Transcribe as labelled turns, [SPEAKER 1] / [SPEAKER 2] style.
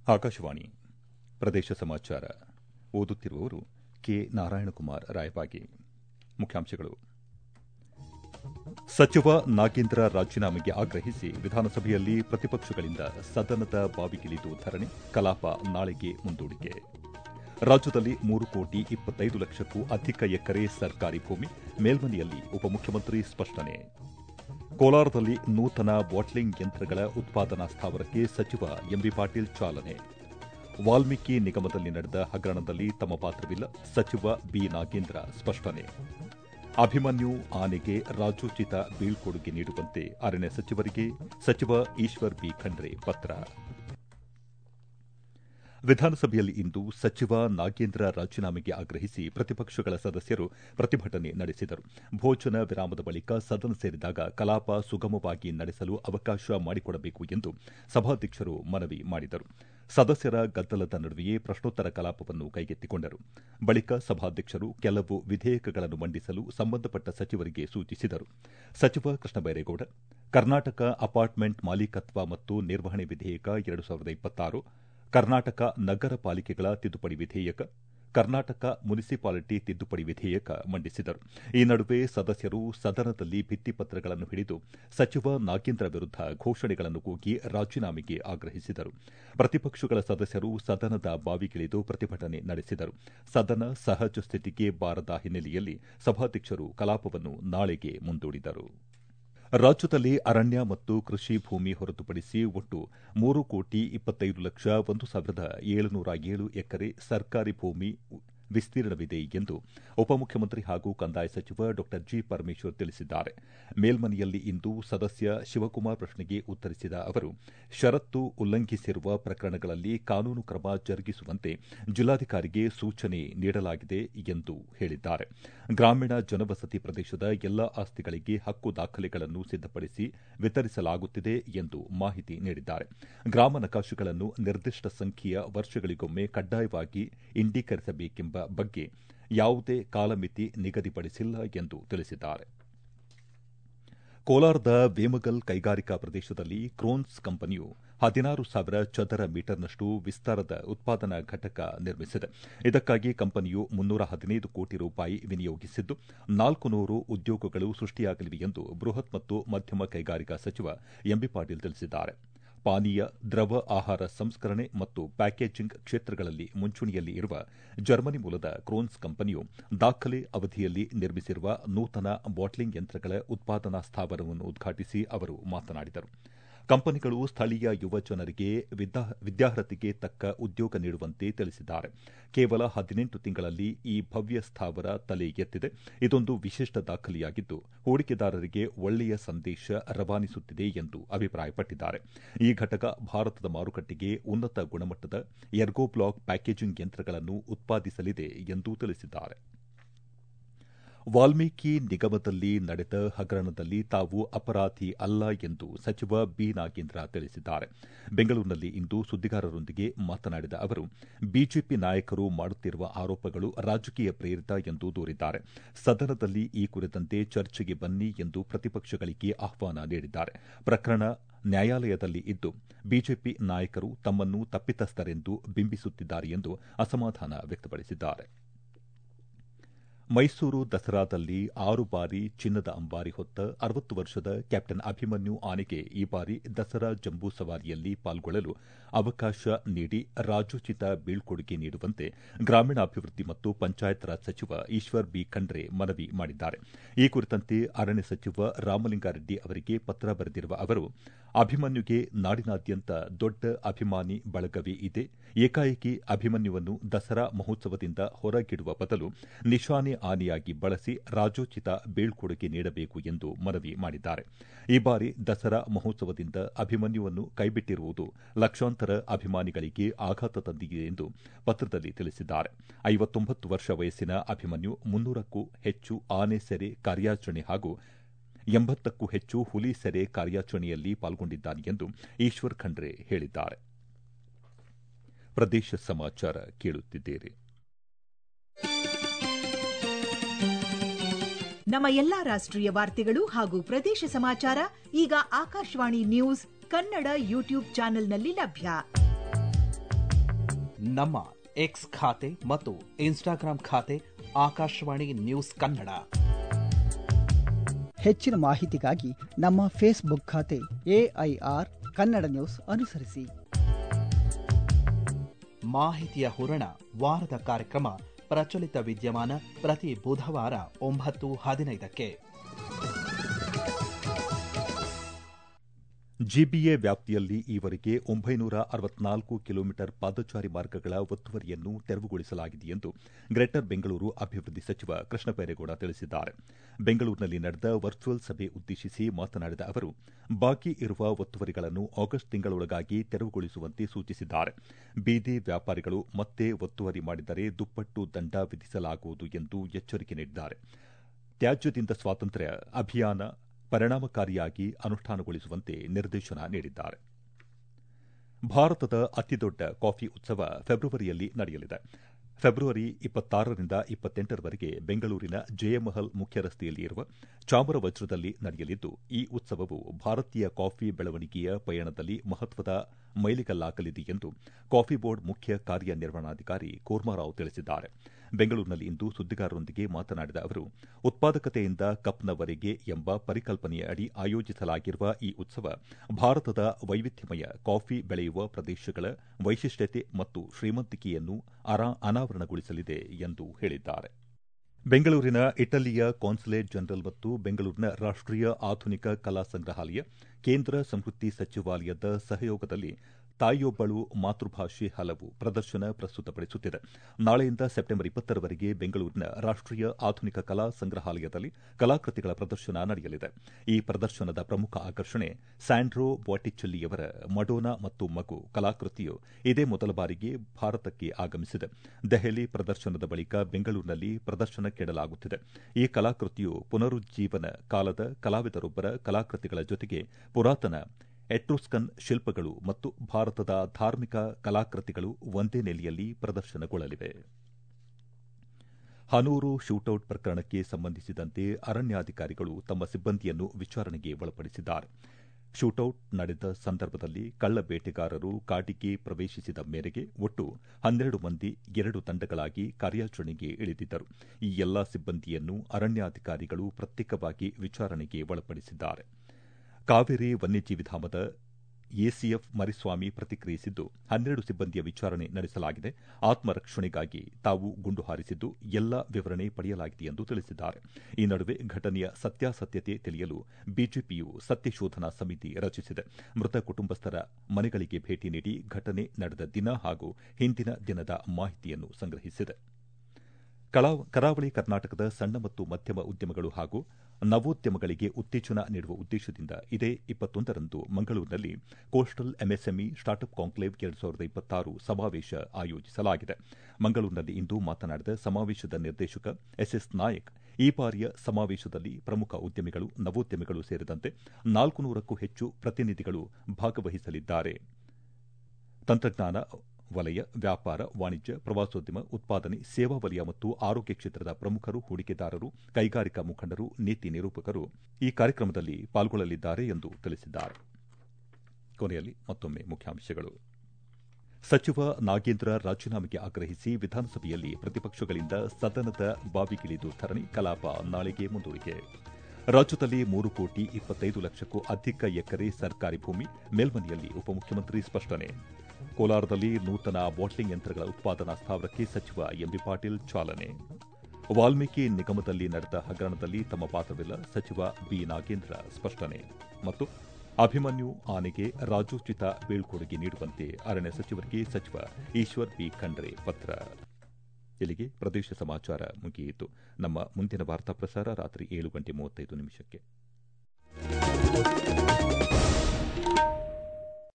[SPEAKER 1] ಆಕಾಶವಾಣಿ ಪ್ರದೇಶ ಸಮಾಚಾರ ಓದುತ್ತಿರುವವರು ಕೆ ನಾರಾಯಣಕುಮಾರ್ ರಾಯಬಾಗಿ ಮುಖ್ಯಾಂಶಗಳು ಸಚಿವ ನಾಗೇಂದ್ರ ರಾಜೀನಾಮೆಗೆ ಆಗ್ರಹಿಸಿ ವಿಧಾನಸಭೆಯಲ್ಲಿ ಪ್ರತಿಪಕ್ಷಗಳಿಂದ ಸದನದ ಬಾವಿಗಿಳಿದು ಧರಣಿ ಕಲಾಪ ನಾಳೆಗೆ ಮುಂದೂಡಿಕೆ ರಾಜ್ಯದಲ್ಲಿ ಮೂರು ಕೋಟಿ ಇಪ್ಪತ್ತೈದು ಲಕ್ಷಕ್ಕೂ ಅಧಿಕ ಎಕರೆ ಸರ್ಕಾರಿ ಭೂಮಿ ಮೇಲ್ಮನೆಯಲ್ಲಿ ಉಪಮುಖ್ಯಮಂತ್ರಿ ಸ್ಪಷ್ಟನೆ ಕೋಲಾರದಲ್ಲಿ ನೂತನ ಬಾಟ್ಲಿಂಗ್ ಯಂತ್ರಗಳ ಉತ್ಪಾದನಾ ಸ್ಥಾವರಕ್ಕೆ ಸಚಿವ ಎಂಬಿ ಪಾಟೀಲ್ ಚಾಲನೆ ವಾಲ್ಮೀಕಿ ನಿಗಮದಲ್ಲಿ ನಡೆದ ಹಗರಣದಲ್ಲಿ ತಮ್ಮ ಪಾತ್ರವಿಲ್ಲ ಸಚಿವ ಬಿ ನಾಗೇಂದ್ರ ಸ್ಪಷ್ಟನೆ ಅಭಿಮನ್ಯು ಆನೆಗೆ ರಾಜೋಚಿತ ಬೀಳ್ಕೊಡುಗೆ ನೀಡುವಂತೆ ಅರಣ್ಯ ಸಚಿವರಿಗೆ ಸಚಿವ ಈಶ್ವರ್ ಬಿ ಖಂಡ್ರೆ ಪತ್ರ ವಿಧಾನಸಭೆಯಲ್ಲಿ ಇಂದು ಸಚಿವ ನಾಗೇಂದ್ರ ರಾಜೀನಾಮೆಗೆ ಆಗ್ರಹಿಸಿ ಪ್ರತಿಪಕ್ಷಗಳ ಸದಸ್ಯರು ಪ್ರತಿಭಟನೆ ನಡೆಸಿದರು ಭೋಜನ ವಿರಾಮದ ಬಳಿಕ ಸದನ ಸೇರಿದಾಗ ಕಲಾಪ ಸುಗಮವಾಗಿ ನಡೆಸಲು ಅವಕಾಶ ಮಾಡಿಕೊಡಬೇಕು ಎಂದು ಸಭಾಧ್ಯಕ್ಷರು ಮನವಿ ಮಾಡಿದರು ಸದಸ್ಯರ ಗದ್ದಲದ ನಡುವೆಯೇ ಪ್ರಶ್ನೋತ್ತರ ಕಲಾಪವನ್ನು ಕೈಗೆತ್ತಿಕೊಂಡರು ಬಳಿಕ ಸಭಾಧ್ಯಕ್ಷರು ಕೆಲವು ವಿಧೇಯಕಗಳನ್ನು ಮಂಡಿಸಲು ಸಂಬಂಧಪಟ್ಟ ಸಚಿವರಿಗೆ ಸೂಚಿಸಿದರು ಸಚಿವ ಕೃಷ್ಣ ಬೈರೇಗೌಡ ಕರ್ನಾಟಕ ಅಪಾರ್ಟ್ಮೆಂಟ್ ಮಾಲೀಕತ್ವ ಮತ್ತು ನಿರ್ವಹಣೆ ವಿಧೇಯಕ ಎರಡು ಸಾವಿರದ ಇಪ್ಪತ್ತಾರು ಕರ್ನಾಟಕ ನಗರ ಪಾಲಿಕೆಗಳ ತಿದ್ದುಪಡಿ ವಿಧೇಯಕ ಕರ್ನಾಟಕ ಮುನಿಸಿಪಾಲಿಟಿ ತಿದ್ದುಪಡಿ ವಿಧೇಯಕ ಮಂಡಿಸಿದರು ಈ ನಡುವೆ ಸದಸ್ಯರು ಸದನದಲ್ಲಿ ಭಿತ್ತಿಪತ್ರಗಳನ್ನು ಹಿಡಿದು ಸಚಿವ ನಾಗೇಂದ್ರ ವಿರುದ್ಧ ಘೋಷಣೆಗಳನ್ನು ಕೂಗಿ ರಾಜೀನಾಮೆಗೆ ಆಗ್ರಹಿಸಿದರು ಪ್ರತಿಪಕ್ಷಗಳ ಸದಸ್ಯರು ಸದನದ ಬಾವಿಗಿಳಿದು ಪ್ರತಿಭಟನೆ ನಡೆಸಿದರು ಸದನ ಸಹಜ ಸ್ಥಿತಿಗೆ ಬಾರದ ಹಿನ್ನೆಲೆಯಲ್ಲಿ ಸಭಾಧ್ಯಕ್ಷರು ಕಲಾಪವನ್ನು ನಾಳೆಗೆ ಮುಂದೂಡಿದರು ರಾಜ್ಯದಲ್ಲಿ ಅರಣ್ಯ ಮತ್ತು ಕೃಷಿ ಭೂಮಿ ಹೊರತುಪಡಿಸಿ ಒಟ್ಟು ಮೂರು ಕೋಟಿ ಇಪ್ಪತ್ತೈದು ಲಕ್ಷ ಒಂದು ಸಾವಿರದ ಏಳುನೂರ ಏಳು ಎಕರೆ ಸರ್ಕಾರಿ ಭೂಮಿ ವಿಸ್ತೀರ್ಣವಿದೆ ಎಂದು ಉಪಮುಖ್ಯಮಂತ್ರಿ ಹಾಗೂ ಕಂದಾಯ ಸಚಿವ ಡಾ ಜಿ ಪರಮೇಶ್ವರ್ ತಿಳಿಸಿದ್ದಾರೆ ಮೇಲ್ಮನೆಯಲ್ಲಿ ಇಂದು ಸದಸ್ಯ ಶಿವಕುಮಾರ್ ಪ್ರಶ್ನೆಗೆ ಉತ್ತರಿಸಿದ ಅವರು ಷರತ್ತು ಉಲ್ಲಂಘಿಸಿರುವ ಪ್ರಕರಣಗಳಲ್ಲಿ ಕಾನೂನು ಕ್ರಮ ಜರುಗಿಸುವಂತೆ ಜಿಲ್ಲಾಧಿಕಾರಿಗೆ ಸೂಚನೆ ನೀಡಲಾಗಿದೆ ಎಂದು ಹೇಳಿದ್ದಾರೆ ಗ್ರಾಮೀಣ ಜನವಸತಿ ಪ್ರದೇಶದ ಎಲ್ಲಾ ಆಸ್ತಿಗಳಿಗೆ ಹಕ್ಕು ದಾಖಲೆಗಳನ್ನು ಸಿದ್ದಪಡಿಸಿ ವಿತರಿಸಲಾಗುತ್ತಿದೆ ಎಂದು ಮಾಹಿತಿ ನೀಡಿದ್ದಾರೆ ಗ್ರಾಮ ನಕಾಶೆಗಳನ್ನು ನಿರ್ದಿಷ್ಟ ಸಂಖ್ಯೆಯ ವರ್ಷಗಳಿಗೊಮ್ಮೆ ಕಡ್ಡಾಯವಾಗಿ ಇಂಡೀಕರಿಸಬೇಕೆಂಬ ಬಗ್ಗೆ ಯಾವುದೇ ಕಾಲಮಿತಿ ನಿಗದಿಪಡಿಸಿಲ್ಲ ಎಂದು ತಿಳಿಸಿದ್ದಾರೆ ಕೋಲಾರದ ವೇಮಗಲ್ ಕೈಗಾರಿಕಾ ಪ್ರದೇಶದಲ್ಲಿ ಕ್ರೋನ್ಸ್ ಕಂಪನಿಯು ಹದಿನಾರು ಸಾವಿರ ಚದರ ಮೀಟರ್ನಷ್ಟು ವಿಸ್ತಾರದ ಉತ್ಪಾದನಾ ಘಟಕ ನಿರ್ಮಿಸಿದೆ ಇದಕ್ಕಾಗಿ ಕಂಪನಿಯು ಮುನ್ನೂರ ಹದಿನೈದು ಕೋಟಿ ರೂಪಾಯಿ ವಿನಿಯೋಗಿಸಿದ್ದು ನಾಲ್ಕು ನೂರು ಉದ್ಯೋಗಗಳು ಸೃಷ್ಟಿಯಾಗಲಿವೆ ಎಂದು ಬೃಹತ್ ಮತ್ತು ಮಧ್ಯಮ ಕೈಗಾರಿಕಾ ಸಚಿವ ಎಂಬಿ ಪಾಟೀಲ್ ತಿಳಿಸಿದ್ದಾರೆ ಪಾನೀಯ ದ್ರವ ಆಹಾರ ಸಂಸ್ಕರಣೆ ಮತ್ತು ಪ್ಯಾಕೇಜಿಂಗ್ ಕ್ಷೇತ್ರಗಳಲ್ಲಿ ಮುಂಚೂಣಿಯಲ್ಲಿ ಇರುವ ಜರ್ಮನಿ ಮೂಲದ ಕ್ರೋನ್ಸ್ ಕಂಪನಿಯು ದಾಖಲೆ ಅವಧಿಯಲ್ಲಿ ನಿರ್ಮಿಸಿರುವ ನೂತನ ಬಾಟ್ಲಿಂಗ್ ಯಂತ್ರಗಳ ಉತ್ಪಾದನಾ ಸ್ಥಾವರವನ್ನು ಉದ್ಘಾಟಿಸಿ ಅವರು ಮಾತನಾಡಿದರು ಕಂಪನಿಗಳು ಸ್ಥಳೀಯ ಯುವ ಜನರಿಗೆ ವಿದ್ಯಾರ್ಹತೆಗೆ ತಕ್ಕ ಉದ್ಯೋಗ ನೀಡುವಂತೆ ತಿಳಿಸಿದ್ದಾರೆ ಕೇವಲ ಹದಿನೆಂಟು ತಿಂಗಳಲ್ಲಿ ಈ ಭವ್ಯ ಸ್ಥಾವರ ತಲೆ ಎತ್ತಿದೆ ಇದೊಂದು ವಿಶಿಷ್ಟ ದಾಖಲೆಯಾಗಿದ್ದು ಹೂಡಿಕೆದಾರರಿಗೆ ಒಳ್ಳೆಯ ಸಂದೇಶ ರವಾನಿಸುತ್ತಿದೆ ಎಂದು ಅಭಿಪ್ರಾಯಪಟ್ಟಿದ್ದಾರೆ ಈ ಘಟಕ ಭಾರತದ ಮಾರುಕಟ್ಟೆಗೆ ಉನ್ನತ ಗುಣಮಟ್ಟದ ಎರ್ಗೋಬ್ಲಾಕ್ ಪ್ಯಾಕೇಜಿಂಗ್ ಯಂತ್ರಗಳನ್ನು ಉತ್ಪಾದಿಸಲಿದೆ ಎಂದು ತಿಳಿಸಿದ್ದಾರೆ ವಾಲ್ಮೀಕಿ ನಿಗಮದಲ್ಲಿ ನಡೆದ ಹಗರಣದಲ್ಲಿ ತಾವು ಅಪರಾಧಿ ಅಲ್ಲ ಎಂದು ಸಚಿವ ಬಿ ನಾಗೇಂದ್ರ ತಿಳಿಸಿದ್ದಾರೆ ಬೆಂಗಳೂರಿನಲ್ಲಿ ಇಂದು ಸುದ್ದಿಗಾರರೊಂದಿಗೆ ಮಾತನಾಡಿದ ಅವರು ಬಿಜೆಪಿ ನಾಯಕರು ಮಾಡುತ್ತಿರುವ ಆರೋಪಗಳು ರಾಜಕೀಯ ಪ್ರೇರಿತ ಎಂದು ದೂರಿದ್ದಾರೆ ಸದನದಲ್ಲಿ ಈ ಕುರಿತಂತೆ ಚರ್ಚೆಗೆ ಬನ್ನಿ ಎಂದು ಪ್ರತಿಪಕ್ಷಗಳಿಗೆ ಆಹ್ವಾನ ನೀಡಿದ್ದಾರೆ ಪ್ರಕರಣ ನ್ಯಾಯಾಲಯದಲ್ಲಿ ಇದ್ದು ಬಿಜೆಪಿ ನಾಯಕರು ತಮ್ಮನ್ನು ತಪ್ಪಿತಸ್ಥರೆಂದು ಬಿಂಬಿಸುತ್ತಿದ್ದಾರೆ ಎಂದು ಅಸಮಾಧಾನ ವ್ಯಕ್ತಪಡಿಸಿದ್ದಾರೆ ಮೈಸೂರು ದಸರಾದಲ್ಲಿ ಆರು ಬಾರಿ ಚಿನ್ನದ ಅಂಬಾರಿ ಹೊತ್ತ ಅರವತ್ತು ವರ್ಷದ ಕ್ಯಾಪ್ಟನ್ ಅಭಿಮನ್ಯು ಆನೆಗೆ ಈ ಬಾರಿ ದಸರಾ ಜಂಬೂ ಸವಾರಿಯಲ್ಲಿ ಪಾಲ್ಗೊಳ್ಳಲು ಅವಕಾಶ ನೀಡಿ ರಾಜೋಚಿತ ಬೀಳ್ಕೊಡುಗೆ ನೀಡುವಂತೆ ಗ್ರಾಮೀಣಾಭಿವೃದ್ಧಿ ಮತ್ತು ಪಂಚಾಯತ್ ರಾಜ್ ಸಚಿವ ಈಶ್ವರ್ ಬಿ ಖಂಡ್ರೆ ಮನವಿ ಮಾಡಿದ್ದಾರೆ ಈ ಕುರಿತಂತೆ ಅರಣ್ಯ ಸಚಿವ ರಾಮಲಿಂಗಾರೆಡ್ಡಿ ಅವರಿಗೆ ಪತ್ರ ಬರೆದಿರುವ ಅವರು ಅಭಿಮನ್ಯುಗೆ ನಾಡಿನಾದ್ಯಂತ ದೊಡ್ಡ ಅಭಿಮಾನಿ ಬಳಗವೇ ಇದೆ ಏಕಾಏಕಿ ಅಭಿಮನ್ಯುವನ್ನು ದಸರಾ ಮಹೋತ್ಸವದಿಂದ ಹೊರಗಿಡುವ ಬದಲು ನಿಶಾನೆ ಆನೆಯಾಗಿ ಬಳಸಿ ರಾಜೋಚಿತ ಬೀಳ್ಕೊಡುಗೆ ನೀಡಬೇಕು ಎಂದು ಮನವಿ ಮಾಡಿದ್ದಾರೆ ಈ ಬಾರಿ ದಸರಾ ಮಹೋತ್ಸವದಿಂದ ಅಭಿಮನ್ಯುವನ್ನು ಕೈಬಿಟ್ಟಿರುವುದು ಲಕ್ಷಾಂತರ ಅಭಿಮಾನಿಗಳಿಗೆ ಆಘಾತ ತಂದಿದೆ ಎಂದು ಪತ್ರದಲ್ಲಿ ತಿಳಿಸಿದ್ದಾರೆ ಐವತ್ತೊಂಬತ್ತು ವರ್ಷ ವಯಸ್ಸಿನ ಅಭಿಮನ್ಯು ಮುನ್ನೂರಕ್ಕೂ ಹೆಚ್ಚು ಆನೆ ಸೆರೆ ಕಾರ್ಯಾಚರಣೆ ಹಾಗೂ ಎಂಬತ್ತಕ್ಕೂ ಹೆಚ್ಚು ಹುಲಿ ಸೆರೆ ಕಾರ್ಯಾಚರಣೆಯಲ್ಲಿ ಪಾಲ್ಗೊಂಡಿದ್ದಾನೆ ಎಂದು ಈಶ್ವರ್ ಖಂಡ್ರೆ ಹೇಳಿದ್ದಾರೆ ಪ್ರದೇಶ ಸಮಾಚಾರ ಕೇಳುತ್ತಿದ್ದೀರಿ
[SPEAKER 2] ನಮ್ಮ ಎಲ್ಲಾ ರಾಷ್ಟ್ರೀಯ ವಾರ್ತೆಗಳು ಹಾಗೂ ಪ್ರದೇಶ ಸಮಾಚಾರ ಈಗ ಆಕಾಶವಾಣಿ ನ್ಯೂಸ್ ಕನ್ನಡ ಯೂಟ್ಯೂಬ್ ಚಾನೆಲ್ನಲ್ಲಿ ಲಭ್ಯ
[SPEAKER 3] ನಮ್ಮ ಎಕ್ಸ್ ಖಾತೆ ಮತ್ತು ಇನ್ಸ್ಟಾಗ್ರಾಂ ಖಾತೆ ಆಕಾಶವಾಣಿ ನ್ಯೂಸ್ ಕನ್ನಡ
[SPEAKER 4] ಹೆಚ್ಚಿನ ಮಾಹಿತಿಗಾಗಿ ನಮ್ಮ ಫೇಸ್ಬುಕ್ ಖಾತೆ ಎಐಆರ್ ಕನ್ನಡ ನ್ಯೂಸ್ ಅನುಸರಿಸಿ
[SPEAKER 3] ಮಾಹಿತಿಯ ಹೂರಣ ವಾರದ ಕಾರ್ಯಕ್ರಮ ಪ್ರಚಲಿತ ವಿದ್ಯಮಾನ ಪ್ರತಿ ಬುಧವಾರ ಒಂಬತ್ತು ಹದಿನೈದಕ್ಕೆ
[SPEAKER 1] ಜಿಬಿಎ ವ್ಯಾಪ್ತಿಯಲ್ಲಿ ಈವರೆಗೆ ಒಂಬೈನೂರ ಅರವತ್ನಾಲ್ಕು ಕಿಲೋಮೀಟರ್ ಪಾದಚಾರಿ ಮಾರ್ಗಗಳ ಒತ್ತುವರಿಯನ್ನು ತೆರವುಗೊಳಿಸಲಾಗಿದೆ ಎಂದು ಗ್ರೇಟರ್ ಬೆಂಗಳೂರು ಅಭಿವೃದ್ಧಿ ಸಚಿವ ಕೃಷ್ಣ ಬೈರೇಗೌಡ ತಿಳಿಸಿದ್ದಾರೆ ಬೆಂಗಳೂರಿನಲ್ಲಿ ನಡೆದ ವರ್ಚುವಲ್ ಸಭೆ ಉದ್ದೇಶಿಸಿ ಮಾತನಾಡಿದ ಅವರು ಬಾಕಿ ಇರುವ ಒತ್ತುವರಿಗಳನ್ನು ಆಗಸ್ಟ್ ತಿಂಗಳೊಳಗಾಗಿ ತೆರವುಗೊಳಿಸುವಂತೆ ಸೂಚಿಸಿದ್ದಾರೆ ಬೀದಿ ವ್ಯಾಪಾರಿಗಳು ಮತ್ತೆ ಒತ್ತುವರಿ ಮಾಡಿದರೆ ದುಪ್ಪಟ್ಟು ದಂಡ ವಿಧಿಸಲಾಗುವುದು ಎಂದು ಎಚ್ಚರಿಕೆ ನೀಡಿದ್ದಾರೆ ತ್ಯಾಜ್ಯದಿಂದ ಸ್ವಾತಂತ್ರ್ಯ ಅಭಿಯಾನ ಪರಿಣಾಮಕಾರಿಯಾಗಿ ಅನುಷ್ಠಾನಗೊಳಿಸುವಂತೆ ನಿರ್ದೇಶನ ನೀಡಿದ್ದಾರೆ ಭಾರತದ ಅತಿದೊಡ್ಡ ಕಾಫಿ ಉತ್ಸವ ಫೆಬ್ರವರಿಯಲ್ಲಿ ನಡೆಯಲಿದೆ ಫೆಬ್ರವರಿ ಇಪ್ಪತ್ತಾರರಿಂದ ಇಪ್ಪತ್ತೆಂಟರವರೆಗೆ ಬೆಂಗಳೂರಿನ ಜಯಮಹಲ್ ಮುಖ್ಯ ರಸ್ತೆಯಲ್ಲಿ ಇರುವ ಚಾಮರವಜ್ರದಲ್ಲಿ ನಡೆಯಲಿದ್ದು ಈ ಉತ್ಸವವು ಭಾರತೀಯ ಕಾಫಿ ಬೆಳವಣಿಗೆಯ ಪಯಣದಲ್ಲಿ ಮಹತ್ವದ ಮೈಲಿಗಲ್ಲಾಗಲಿದೆ ಎಂದು ಕಾಫಿ ಬೋರ್ಡ್ ಮುಖ್ಯ ಕಾರ್ಯನಿರ್ವಹಣಾಧಿಕಾರಿ ಕೂರ್ಮಾರಾವ್ ತಿಳಿಸಿದ್ದಾರೆ ಬೆಂಗಳೂರಿನಲ್ಲಿಂದು ಸುದ್ದಿಗಾರರೊಂದಿಗೆ ಮಾತನಾಡಿದ ಅವರು ಉತ್ಪಾದಕತೆಯಿಂದ ಕಪ್ನವರೆಗೆ ಎಂಬ ಪರಿಕಲ್ಪನೆಯ ಅಡಿ ಆಯೋಜಿಸಲಾಗಿರುವ ಈ ಉತ್ಸವ ಭಾರತದ ವೈವಿಧ್ಯಮಯ ಕಾಫಿ ಬೆಳೆಯುವ ಪ್ರದೇಶಗಳ ವೈಶಿಷ್ಟ್ಯತೆ ಮತ್ತು ಶ್ರೀಮಂತಿಕೆಯನ್ನು ಅನಾವರಣಗೊಳಿಸಲಿದೆ ಎಂದು ಹೇಳಿದ್ದಾರೆ ಬೆಂಗಳೂರಿನ ಇಟಲಿಯ ಕಾನ್ಸುಲೇಟ್ ಜನರಲ್ ಮತ್ತು ಬೆಂಗಳೂರಿನ ರಾಷ್ಟೀಯ ಆಧುನಿಕ ಕಲಾ ಸಂಗ್ರಹಾಲಯ ಕೇಂದ್ರ ಸಂಸ್ಕೃತಿ ಸಚಿವಾಲಯದ ಸಹಯೋಗದಲ್ಲಿ ತಾಯಿಯೊಬ್ಬಳು ಮಾತೃಭಾಷೆ ಹಲವು ಪ್ರದರ್ಶನ ಪ್ರಸ್ತುತಪಡಿಸುತ್ತಿದೆ ನಾಳೆಯಿಂದ ಸೆಪ್ಟೆಂಬರ್ ಇಪ್ಪತ್ತರವರೆಗೆ ಬೆಂಗಳೂರಿನ ರಾಷ್ಟೀಯ ಆಧುನಿಕ ಕಲಾ ಸಂಗ್ರಹಾಲಯದಲ್ಲಿ ಕಲಾಕೃತಿಗಳ ಪ್ರದರ್ಶನ ನಡೆಯಲಿದೆ ಈ ಪ್ರದರ್ಶನದ ಪ್ರಮುಖ ಆಕರ್ಷಣೆ ಸ್ಯಾಂಡ್ರೋ ಬಾಟಿಚೆಲ್ಲಿಯವರ ಮಡೋನಾ ಮತ್ತು ಮಗು ಕಲಾಕೃತಿಯು ಇದೇ ಮೊದಲ ಬಾರಿಗೆ ಭಾರತಕ್ಕೆ ಆಗಮಿಸಿದೆ ದೆಹಲಿ ಪ್ರದರ್ಶನದ ಬಳಿಕ ಬೆಂಗಳೂರಿನಲ್ಲಿ ಪ್ರದರ್ಶನಕ್ಕಿಡಲಾಗುತ್ತಿದೆ ಈ ಕಲಾಕೃತಿಯು ಪುನರುಜ್ಜೀವನ ಕಾಲದ ಕಲಾವಿದರೊಬ್ಬರ ಕಲಾಕೃತಿಗಳ ಜೊತೆಗೆ ಪುರಾತನ ಎಟ್ರುಸ್ಕನ್ ಶಿಲ್ಪಗಳು ಮತ್ತು ಭಾರತದ ಧಾರ್ಮಿಕ ಕಲಾಕೃತಿಗಳು ಒಂದೇ ನೆಲೆಯಲ್ಲಿ ಪ್ರದರ್ಶನಗೊಳ್ಳಲಿವೆ ಹನೂರು ಶೂಟೌಟ್ ಪ್ರಕರಣಕ್ಕೆ ಸಂಬಂಧಿಸಿದಂತೆ ಅರಣ್ಯಾಧಿಕಾರಿಗಳು ತಮ್ಮ ಸಿಬ್ಬಂದಿಯನ್ನು ವಿಚಾರಣೆಗೆ ಒಳಪಡಿಸಿದ್ದಾರೆ ಶೂಟೌಟ್ ನಡೆದ ಸಂದರ್ಭದಲ್ಲಿ ಕಳ್ಳ ಬೇಟೆಗಾರರು ಕಾಡಿಗೆ ಪ್ರವೇಶಿಸಿದ ಮೇರೆಗೆ ಒಟ್ಟು ಹನ್ನೆರಡು ಮಂದಿ ಎರಡು ತಂಡಗಳಾಗಿ ಕಾರ್ಯಾಚರಣೆಗೆ ಇಳಿದಿದ್ದರು ಈ ಎಲ್ಲಾ ಸಿಬ್ಬಂದಿಯನ್ನು ಅರಣ್ಯಾಧಿಕಾರಿಗಳು ಪ್ರತ್ಯೇಕವಾಗಿ ವಿಚಾರಣೆಗೆ ಒಳಪಡಿಸಿದ್ದಾರೆ ಕಾವೇರಿ ವನ್ಯಜೀವಿಧಾಮದ ಎಸಿಎಫ್ ಮರಿಸ್ವಾಮಿ ಪ್ರತಿಕ್ರಿಯಿಸಿದ್ದು ಹನ್ನೆರಡು ಸಿಬ್ಬಂದಿಯ ವಿಚಾರಣೆ ನಡೆಸಲಾಗಿದೆ ಆತ್ಮರಕ್ಷಣೆಗಾಗಿ ತಾವು ಗುಂಡು ಹಾರಿಸಿದ್ದು ಎಲ್ಲಾ ವಿವರಣೆ ಪಡೆಯಲಾಗಿದೆ ಎಂದು ತಿಳಿಸಿದ್ದಾರೆ ಈ ನಡುವೆ ಘಟನೆಯ ಸತ್ಯಾಸತ್ಯತೆ ತಿಳಿಯಲು ಬಿಜೆಪಿಯು ಸತ್ಯಶೋಧನಾ ಸಮಿತಿ ರಚಿಸಿದೆ ಮೃತ ಕುಟುಂಬಸ್ಥರ ಮನೆಗಳಿಗೆ ಭೇಟಿ ನೀಡಿ ಘಟನೆ ನಡೆದ ದಿನ ಹಾಗೂ ಹಿಂದಿನ ದಿನದ ಮಾಹಿತಿಯನ್ನು ಸಂಗ್ರಹಿಸಿದೆ ಕರಾವಳಿ ಕರ್ನಾಟಕದ ಸಣ್ಣ ಮತ್ತು ಮಧ್ಯಮ ಉದ್ಯಮಗಳು ಹಾಗೂ ನವೋದ್ಯಮಗಳಿಗೆ ಉತ್ತೇಜನ ನೀಡುವ ಉದ್ದೇಶದಿಂದ ಇದೇ ಇಪ್ಪತ್ತೊಂದರಂದು ಮಂಗಳೂರಿನಲ್ಲಿ ಕೋಸ್ಟಲ್ ಎಂಎಸ್ಎಂಇ ಸ್ಟಾರ್ಟ್ಅಪ್ ಕಾಂಕ್ಲೇವ್ ಎರಡು ಸಾವಿರದ ಇಪ್ಪತ್ತಾರು ಸಮಾವೇಶ ಆಯೋಜಿಸಲಾಗಿದೆ ಮಂಗಳೂರಿನಲ್ಲಿ ಇಂದು ಮಾತನಾಡಿದ ಸಮಾವೇಶದ ನಿರ್ದೇಶಕ ಎಸ್ಎಸ್ ನಾಯಕ್ ಈ ಬಾರಿಯ ಸಮಾವೇಶದಲ್ಲಿ ಪ್ರಮುಖ ಉದ್ಯಮಿಗಳು ನವೋದ್ಯಮಿಗಳು ಸೇರಿದಂತೆ ನಾಲ್ಕು ನೂರಕ್ಕೂ ಹೆಚ್ಚು ಪ್ರತಿನಿಧಿಗಳು ಭಾಗವಹಿಸಲಿದ್ದಾರೆ ತಂತ್ರಜ್ಞಾನ ವಲಯ ವ್ಯಾಪಾರ ವಾಣಿಜ್ಯ ಪ್ರವಾಸೋದ್ಯಮ ಉತ್ಪಾದನೆ ಸೇವಾ ವಲಯ ಮತ್ತು ಆರೋಗ್ಯ ಕ್ಷೇತ್ರದ ಪ್ರಮುಖರು ಹೂಡಿಕೆದಾರರು ಕೈಗಾರಿಕಾ ಮುಖಂಡರು ನೀತಿ ನಿರೂಪಕರು ಈ ಕಾರ್ಯಕ್ರಮದಲ್ಲಿ ಪಾಲ್ಗೊಳ್ಳಲಿದ್ದಾರೆ ಎಂದು ತಿಳಿಸಿದ್ದಾರೆ ಕೊನೆಯಲ್ಲಿ ಮತ್ತೊಮ್ಮೆ ಮುಖ್ಯಾಂಶಗಳು ಸಚಿವ ನಾಗೇಂದ್ರ ರಾಜೀನಾಮೆಗೆ ಆಗ್ರಹಿಸಿ ವಿಧಾನಸಭೆಯಲ್ಲಿ ಪ್ರತಿಪಕ್ಷಗಳಿಂದ ಸದನದ ಬಾವಿಗಿಳಿದು ಧರಣಿ ಕಲಾಪ ನಾಳೆಗೆ ಮುಂದೂಡಿಕೆ ರಾಜ್ಯದಲ್ಲಿ ಮೂರು ಕೋಟಿ ಇಪ್ಪತ್ತೈದು ಲಕ್ಷಕ್ಕೂ ಅಧಿಕ ಎಕರೆ ಸರ್ಕಾರಿ ಭೂಮಿ ಮೇಲ್ಮನೆಯಲ್ಲಿ ಉಪಮುಖ್ಯಮಂತ್ರಿ ಸ್ಪಷ್ಟನೆ ಕೋಲಾರದಲ್ಲಿ ನೂತನ ಬಾಟ್ಲಿಂಗ್ ಯಂತ್ರಗಳ ಉತ್ಪಾದನಾ ಸ್ಥಾವರಕ್ಕೆ ಸಚಿವ ಎಂಬಿ ಪಾಟೀಲ್ ಚಾಲನೆ ವಾಲ್ಮೀಕಿ ನಿಗಮದಲ್ಲಿ ನಡೆದ ಹಗರಣದಲ್ಲಿ ತಮ್ಮ ಪಾತ್ರವಿಲ್ಲ ಸಚಿವ ಬಿ ನಾಗೇಂದ್ರ ಸ್ಪಷ್ಟನೆ ಮತ್ತು ಅಭಿಮನ್ಯು ಆನೆಗೆ ರಾಜೋಚಿತ ಬೀಳ್ಕೊಡುಗೆ ನೀಡುವಂತೆ ಅರಣ್ಯ ಸಚಿವರಿಗೆ ಸಚಿವ ಈಶ್ವರ್ ಬಿ ಖಂಡ್ರೆ ಪತ್ರ ಇಲ್ಲಿಗೆ ಪ್ರದೇಶ ಸಮಾಚಾರ ಮುಗಿಯಿತು ನಮ್ಮ ಮುಂದಿನ ವಾರ್ತಾ ಪ್ರಸಾರ ರಾತ್ರಿ ಏಳು ಗಂಟೆ ಮೂವತ್ತೈದು ನಿಮಿಷಕ್ಕೆ